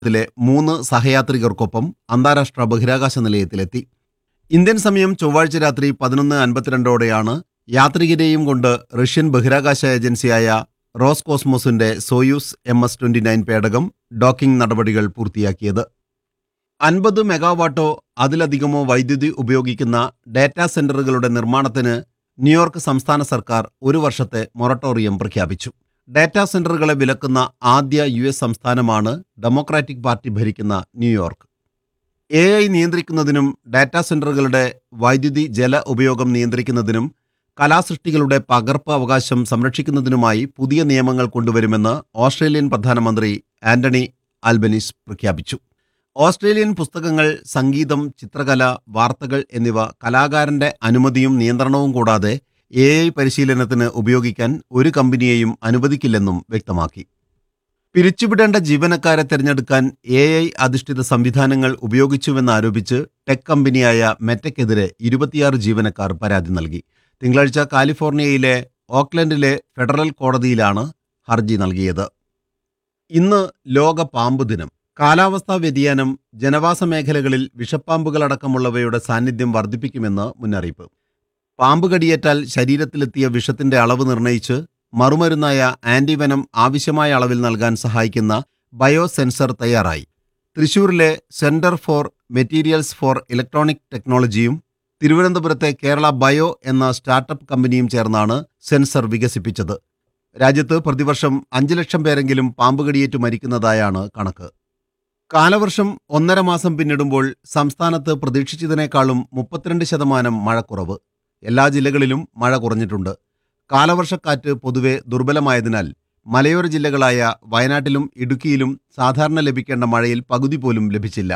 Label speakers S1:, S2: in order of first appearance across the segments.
S1: ത്തിലെ മൂന്ന് സഹയാത്രികർക്കൊപ്പം അന്താരാഷ്ട്ര ബഹിരാകാശ നിലയത്തിലെത്തി ഇന്ത്യൻ സമയം ചൊവ്വാഴ്ച രാത്രി പതിനൊന്ന് അൻപത്തിരണ്ടോടെയാണ് യാത്രികരെയും കൊണ്ട് റഷ്യൻ ബഹിരാകാശ ഏജൻസിയായ റോസ്കോസ്മോസിന്റെ Soyuz M S twenty nine പേടകം ഡോക്കിംഗ് നടപടികൾ പൂർത്തിയാക്കിയത് അൻപത് മെഗാവാട്ടോ അതിലധികമോ വൈദ്യുതി ഉപയോഗിക്കുന്ന ഡാറ്റാ സെന്ററുകളുടെ നിർമ്മാണത്തിന് ന്യൂയോർക്ക് സംസ്ഥാന സർക്കാർ ഒരു വർഷത്തെ മൊറട്ടോറിയം പ്രഖ്യാപിച്ചു ഡാറ്റാ സെന്ററുകളെ വിലക്കുന്ന ആദ്യ യു എസ് സംസ്ഥാനമാണ് ഡെമോക്രാറ്റിക് പാർട്ടി ഭരിക്കുന്ന ന്യൂയോർക്ക് എ ഐ നിയന്ത്രിക്കുന്നതിനും ഡാറ്റാ സെന്ററുകളുടെ വൈദ്യുതി ജല ഉപയോഗം നിയന്ത്രിക്കുന്നതിനും കലാസൃഷ്ടികളുടെ പകർപ്പ് അവകാശം സംരക്ഷിക്കുന്നതിനുമായി പുതിയ നിയമങ്ങൾ കൊണ്ടുവരുമെന്ന് ഓസ്ട്രേലിയൻ പ്രധാനമന്ത്രി ആന്റണി ആൽബനീസ് പ്രഖ്യാപിച്ചു ഓസ്ട്രേലിയൻ പുസ്തകങ്ങൾ സംഗീതം ചിത്രകല വാർത്തകൾ എന്നിവ കലാകാരന്റെ അനുമതിയും നിയന്ത്രണവും കൂടാതെ എ ഐ പരിശീലനത്തിന് ഉപയോഗിക്കാൻ ഒരു കമ്പനിയെയും അനുവദിക്കില്ലെന്നും വ്യക്തമാക്കി പിരിച്ചുവിടേണ്ട ജീവനക്കാരെ തിരഞ്ഞെടുക്കാൻ എ ഐ അധിഷ്ഠിത സംവിധാനങ്ങൾ ഉപയോഗിച്ചുവെന്നാരോപിച്ച് ടെക് കമ്പനിയായ മെറ്റയ്ക്കെതിരെ ഇരുപത്തിയാറ് ജീവനക്കാർ പരാതി നൽകി തിങ്കളാഴ്ച കാലിഫോർണിയയിലെ ഓക്ലൻഡിലെ ഫെഡറൽ കോടതിയിലാണ് ഹർജി നൽകിയത് ഇന്ന് ലോക പാമ്പ് ദിനം കാലാവസ്ഥാ വ്യതിയാനം ജനവാസ മേഖലകളിൽ വിഷപ്പാമ്പുകളടക്കമുള്ളവയുടെ സാന്നിധ്യം വർദ്ധിപ്പിക്കുമെന്ന് മുന്നറിയിപ്പ് പാമ്പ് കടിയേറ്റാൽ ശരീരത്തിലെത്തിയ വിഷത്തിന്റെ അളവ് നിർണ്ണയിച്ച് മറുമരുന്നായ ആന്റിവെനം ആവശ്യമായ അളവിൽ നൽകാൻ സഹായിക്കുന്ന ബയോ സെൻസർ തയ്യാറായി തൃശൂരിലെ centre for materials for electronic ടെക്നോളജിയും തിരുവനന്തപുരത്തെ കേരള ബയോ എന്ന സ്റ്റാർട്ടപ്പ് കമ്പനിയും ചേർന്നാണ് സെൻസർ വികസിപ്പിച്ചത് രാജ്യത്ത് പ്രതിവർഷം അഞ്ച് ലക്ഷം പേരെങ്കിലും പാമ്പ് കടിയേറ്റ് മരിക്കുന്നതായാണ് കണക്ക് കാലവർഷം ഒന്നര മാസം പിന്നിടുമ്പോൾ സംസ്ഥാനത്ത് പ്രതീക്ഷിച്ചതിനേക്കാളും മുപ്പത്തിരണ്ട് ശതമാനം മഴക്കുറവ് എല്ലാ ജില്ലകളിലും മഴ കുറഞ്ഞിട്ടുണ്ട് കാലവർഷക്കാറ്റ് പൊതുവെ ദുർബലമായതിനാൽ മലയോര ജില്ലകളായ വയനാട്ടിലും ഇടുക്കിയിലും സാധാരണ ലഭിക്കേണ്ട മഴയിൽ പകുതി പോലും ലഭിച്ചില്ല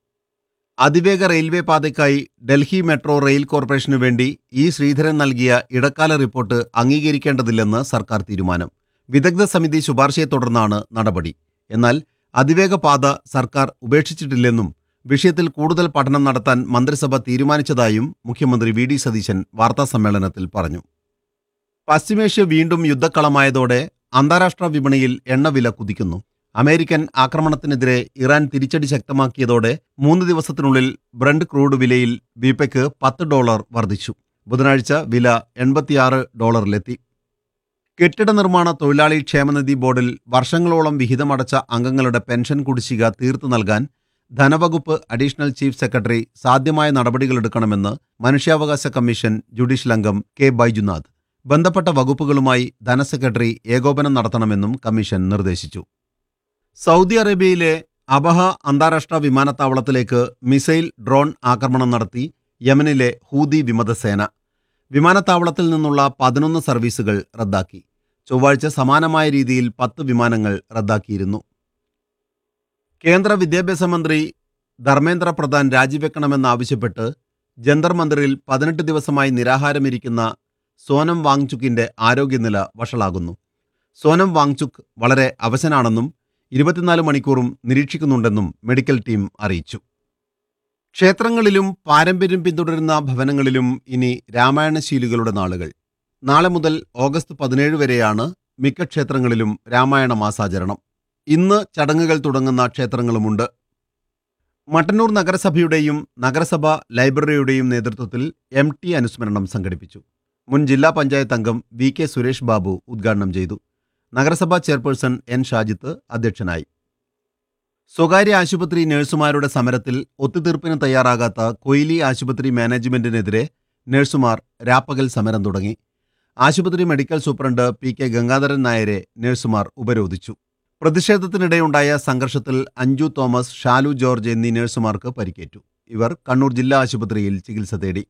S1: അതിവേഗ റെയിൽവേ പാതയ്ക്കായി ഡൽഹി മെട്രോ റെയിൽ കോർപ്പറേഷനു വേണ്ടി ഇ ശ്രീധരൻ നൽകിയ ഇടക്കാല റിപ്പോർട്ട് അംഗീകരിക്കേണ്ടതില്ലെന്ന് സർക്കാർ തീരുമാനം വിദഗ്ധ സമിതി ശുപാർശയെ തുടർന്നാണ് നടപടി എന്നാൽ അതിവേഗ പാത സർക്കാർ ഉപേക്ഷിച്ചിട്ടില്ലെന്നും വിഷയത്തിൽ കൂടുതൽ പഠനം നടത്താൻ മന്ത്രിസഭ തീരുമാനിച്ചതായും മുഖ്യമന്ത്രി വി ഡി സതീശൻ വാർത്താസമ്മേളനത്തിൽ പറഞ്ഞു പശ്ചിമേഷ്യ വീണ്ടും യുദ്ധക്കളമായതോടെ അന്താരാഷ്ട്ര വിപണിയിൽ എണ്ണവില കുതിക്കുന്നു അമേരിക്കൻ ആക്രമണത്തിനെതിരെ ഇറാൻ തിരിച്ചടി ശക്തമാക്കിയതോടെ മൂന്ന് ദിവസത്തിനുള്ളിൽ ബ്രണ്ട് ക്രൂഡ് വിലയിൽ വിപയ്ക്ക് പത്ത് ഡോളർ വർദ്ധിച്ചു ബുധനാഴ്ച വില എൺപത്തിയാറ് ഡോളറിലെത്തി കെട്ടിട നിർമ്മാണ തൊഴിലാളി ക്ഷേമനിധി ബോർഡിൽ വർഷങ്ങളോളം വിഹിതമടച്ച അംഗങ്ങളുടെ പെൻഷൻ കുടിശ്ശിക തീർത്തു നൽകാൻ ധനവകുപ്പ് അഡീഷണൽ ചീഫ് സെക്രട്ടറി സാധ്യമായ നടപടികളെടുക്കണമെന്ന് മനുഷ്യാവകാശ കമ്മീഷൻ ജുഡീഷ്യൽ അംഗം കെ ബൈജുനാഥ് ബന്ധപ്പെട്ട വകുപ്പുകളുമായി ധനസെക്രട്ടറി ഏകോപനം നടത്തണമെന്നും കമ്മീഷൻ നിർദ്ദേശിച്ചു സൗദി അറേബ്യയിലെ അബഹ അന്താരാഷ്ട്ര വിമാനത്താവളത്തിലേക്ക് മിസൈൽ ഡ്രോൺ ആക്രമണം നടത്തി യമനിലെ ഹൂതി വിമതസേന വിമാനത്താവളത്തിൽ നിന്നുള്ള പതിനൊന്ന് സർവീസുകൾ റദ്ദാക്കി ചൊവ്വാഴ്ച സമാനമായ രീതിയിൽ പത്ത് വിമാനങ്ങൾ റദ്ദാക്കിയിരുന്നു കേന്ദ്ര വിദ്യാഭ്യാസ മന്ത്രി ധർമ്മേന്ദ്ര പ്രധാൻ രാജിവെക്കണമെന്നാവശ്യപ്പെട്ട് ജന്തർ മന്ദിറിൽ പതിനെട്ട് ദിവസമായി നിരാഹാരമിരിക്കുന്ന സോനം വാങ്ചുക്കിന്റെ ആരോഗ്യനില വഷളാകുന്നു സോനം വാങ്ചുക് വളരെ അവശനാണെന്നും ഇരുപത്തിനാല് മണിക്കൂറും നിരീക്ഷിക്കുന്നുണ്ടെന്നും മെഡിക്കൽ ടീം അറിയിച്ചു ക്ഷേത്രങ്ങളിലും പാരമ്പര്യം പിന്തുടരുന്ന ഭവനങ്ങളിലും ഇനി രാമായണശീലുകളുടെ നാളുകൾ നാളെ മുതൽ ഓഗസ്റ്റ് പതിനേഴ് വരെയാണ് മിക്ക ക്ഷേത്രങ്ങളിലും രാമായണ മാസാചരണം ഇന്ന് ചടങ്ങുകൾ തുടങ്ങുന്ന ക്ഷേത്രങ്ങളുമുണ്ട് മട്ടന്നൂർ നഗരസഭയുടെയും നഗരസഭ ലൈബ്രറിയുടെയും നേതൃത്വത്തിൽ എം ടി അനുസ്മരണം സംഘടിപ്പിച്ചു മുൻ ജില്ലാ പഞ്ചായത്ത് അംഗം വി കെ സുരേഷ് ബാബു ഉദ്ഘാടനം ചെയ്തു നഗരസഭാ ചെയർപേഴ്സൺ എൻ ഷാജിത്ത് അധ്യക്ഷനായി സ്വകാര്യ ആശുപത്രി നഴ്സുമാരുടെ സമരത്തിൽ ഒത്തുതീർപ്പിന് തയ്യാറാകാത്ത കൊയിലി ആശുപത്രി മാനേജ്മെന്റിനെതിരെ നഴ്സുമാർ രാപ്പകൽ സമരം തുടങ്ങി ആശുപത്രി medical superintendent P K Gangadharan നായരെ നഴ്സുമാർ ഉപരോധിച്ചു പ്രതിഷേധത്തിനിടെയുണ്ടായ സംഘർഷത്തിൽ അഞ്ജു തോമസ് ഷാലു ജോർജ് എന്നീ നഴ്സുമാർക്ക് പരിക്കേറ്റു ഇവർ കണ്ണൂർ ജില്ലാ ആശുപത്രിയിൽ ചികിത്സ തേടി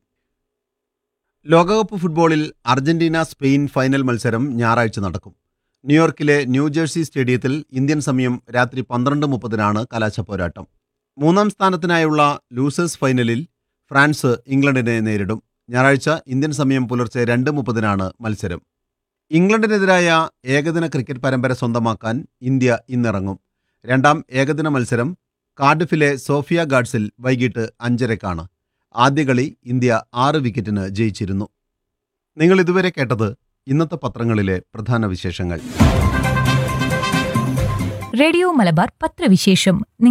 S1: ലോകകപ്പ് ഫുട്ബോളിൽ അർജന്റീന സ്പെയിൻ ഫൈനൽ മത്സരം ഞായറാഴ്ച നടക്കും ന്യൂയോർക്കിലെ ന്യൂജേഴ്സി സ്റ്റേഡിയത്തിൽ ഇന്ത്യൻ സമയം രാത്രി പന്ത്രണ്ട് മുപ്പതിനാണ് കലാശപ്പോരാട്ടം മൂന്നാം സ്ഥാനത്തിനായുള്ള ലൂസേഴ്സ് ഫൈനലിൽ ഫ്രാൻസ് ഇംഗ്ലണ്ടിനെ നേരിടും ഞായറാഴ്ച ഇന്ത്യൻ സമയം പുലർച്ചെ രണ്ട് മുപ്പതിനാണ് മത്സരം ഇംഗ്ലണ്ടിനെതിരായ ഏകദിന ക്രിക്കറ്റ് പരമ്പര സ്വന്തമാക്കാൻ ഇന്ത്യ ഇന്നിറങ്ങും രണ്ടാം ഏകദിന മത്സരം കാർഡിഫിലെ സോഫിയ ഗാഡ്സിൽ വൈകിട്ട് അഞ്ചരക്കാണ് ആദ്യ കളി ഇന്ത്യ ആറ് വിക്കറ്റിന് ജയിച്ചിരുന്നു നിങ്ങൾ ഇതുവരെ കേട്ടത് ഇന്നത്തെ പത്രങ്ങളിലെ പ്രധാന വിശേഷങ്ങൾ
S2: റേഡിയോ മലബാർ പത്രവിശേഷം